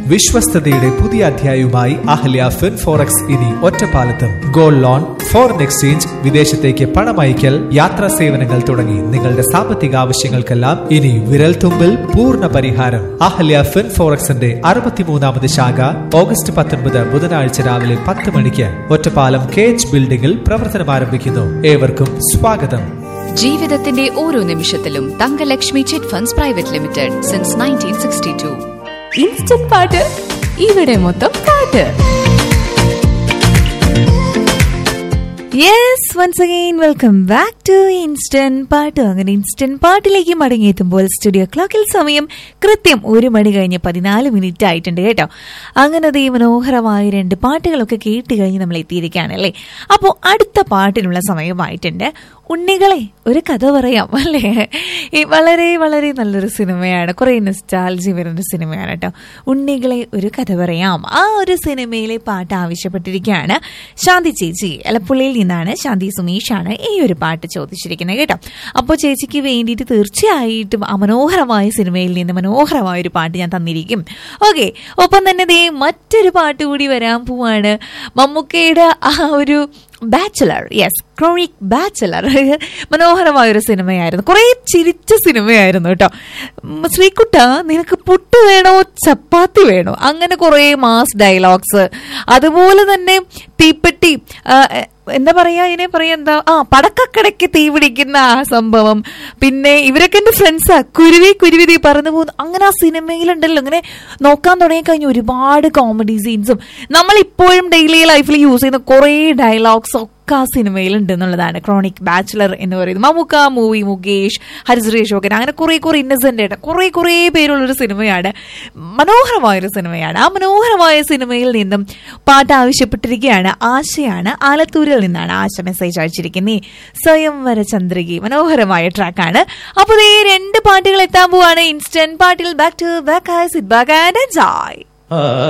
വിശ്വസ്തയുടെ പുതിയ അധ്യായവുമായി Ahalya fin forex ഇനി ഒറ്റപ്പാലത്തും ഗോൾഡ് ലോൺ ഫോറിൻ എക്സ്ചേഞ്ച് വിദേശത്തേക്ക് പണമയക്കൽ യാത്രാ സേവനങ്ങൾ തുടങ്ങി നിങ്ങളുടെ സാമ്പത്തിക ആവശ്യങ്ങൾക്കെല്ലാം ഇനി വിരൽ തുമ്പിൽ പൂർണ്ണ പരിഹാരം അഹല്യ ഫിൻ ഫോറക്സിന്റെ അറുപത്തിമൂന്നാമത് ശാഖ ഓഗസ്റ്റ് പത്തൊൻപത് ബുധനാഴ്ച രാവിലെ പത്ത് മണിക്ക് ഒറ്റപ്പാലം കെ എച്ച് ബിൽഡിംഗിൽ പ്രവർത്തനം ആരംഭിക്കുന്നു ഏവർക്കും സ്വാഗതം ജീവിതത്തിന്റെ ഓരോ നിമിഷത്തിലും Thankalakshmi chit funds private limited since nineteen sixty two instant പാട്ട് ഇവിടെ മൊത്തം പാട്ട് yes once again welcome back to instant പാട്ട് അങ്ങനെ ഇൻസ്റ്റന്റ് പാട്ടിലേക്ക് മടങ്ങിയെത്തുമ്പോൾ സ്റ്റുഡിയോ ക്ലോക്കിൽ സമയം കൃത്യം ഒരു മണി കഴിഞ്ഞ് പതിനാല് മിനിറ്റ് ആയിട്ടുണ്ട് കേട്ടോ അങ്ങനെ അതേ മനോഹരമായ രണ്ട് പാട്ടുകളൊക്കെ കേട്ട് കഴിഞ്ഞ് നമ്മൾ എത്തിയിരിക്കുകയാണ് അല്ലേ അപ്പോൾ അടുത്ത പാട്ടിനുള്ള സമയമായിട്ടുണ്ട് ഉണ്ണികളെ ഒരു കഥ പറയാം അല്ലേ ഈ വളരെ വളരെ നല്ലൊരു സിനിമയാണ് കുറേ നെസ്റ്റാൾജി വരുന്ന സിനിമയാണ് കേട്ടോ ഉണ്ണികളെ ഒരു കഥ പറയാം ആ ഒരു സിനിമയിലെ പാട്ട് ആവശ്യപ്പെട്ടിരിക്കുകയാണ് ശാന്തി ചേച്ചി എലപ്പുള്ളിയിൽ നിന്നാണ് ശാന്തി സുമേഷാണ് ഈ ഒരു പാട്ട് ചോദിച്ചിരിക്കുന്നത് കേട്ടോ അപ്പോൾ ചേച്ചിക്ക് വേണ്ടിയിട്ട് തീർച്ചയായിട്ടും ആ മനോഹരമായ സിനിമയിൽ നിന്ന് മനോഹരമായ ഒരു പാട്ട് ഞാൻ തന്നിരിക്കും ഓക്കെ ഒപ്പം തന്നെ ദേ മറ്റൊരു പാട്ട് കൂടി വരാൻ പോവാണ് മമ്മൂക്കയുടെ ആ ഒരു ബാച്ചലർ യെസ് ക്രോണിക് ബാച്ചലർ മനോഹരമായ ഒരു സിനിമയായിരുന്നു കുറേ ചിരിച്ച സിനിമയായിരുന്നു കേട്ടോ ഉം, ശ്രീകുട്ട നിനക്ക് പുട്ട് വേണോ ചപ്പാത്തി വേണോ അങ്ങനെ കുറേ മാസ് ഡയലോഗ്സ് അതുപോലെ തന്നെ തീപ്പെട്ടി ആ, എന്താ പറയാ ഇതിനെ പറയാ എന്താ ആ പടക്കക്കടയ്ക്ക് തീ പിടിക്കുന്ന ആ സംഭവം പിന്നെ ഇവരൊക്കെ എന്റെ ഫ്രണ്ട്സാ കുരുവി കുരുവി തീ പറന്നു പോകുന്നു അങ്ങനെ ആ സിനിമയിലുണ്ടല്ലോ ഇങ്ങനെ നോക്കാൻ തുടങ്ങി കഴിഞ്ഞ ഒരുപാട് കോമഡി സീൻസും നമ്മൾ ഇപ്പോഴും ഡെയിലി ലൈഫിൽ യൂസ് ചെയ്യുന്ന കുറേ ഡയലോഗ്സ് ഒക്കെ ആ സിനിമയിലുണ്ട് എന്നുള്ളതാണ് ക്രോണിക് ബാച്ചിലർ എന്ന് പറയുന്നത് മമ്മൂക്ക മൂവി മുകേഷ് ഹരിശ്രീ അശോകൻ അങ്ങനെ കുറെ കുറെ ഇന്നസെന്റ് ആയിട്ട് കുറെ കുറെ പേരുള്ളൊരു സിനിമയാണ് മനോഹരമായൊരു സിനിമയാണ് ആ മനോഹരമായ സിനിമയിൽ നിന്നും പാട്ട് ആവശ്യപ്പെട്ടിരിക്കുകയാണ് ആശയാണ് ആലത്തൂരിൽ നിന്നാണ് ആശ മെസ്സേജ് അയച്ചിരിക്കുന്നത് സ്വയംവര ചന്ദ്രികി മനോഹരമായ ട്രാക്കാണ് അപ്പോൾ ഈ രണ്ട് പാട്ടുകൾ എത്താൻ പോവാണ് ഇൻസ്റ്റന്റ് പാട്ടിൽ back to back sit back and enjoy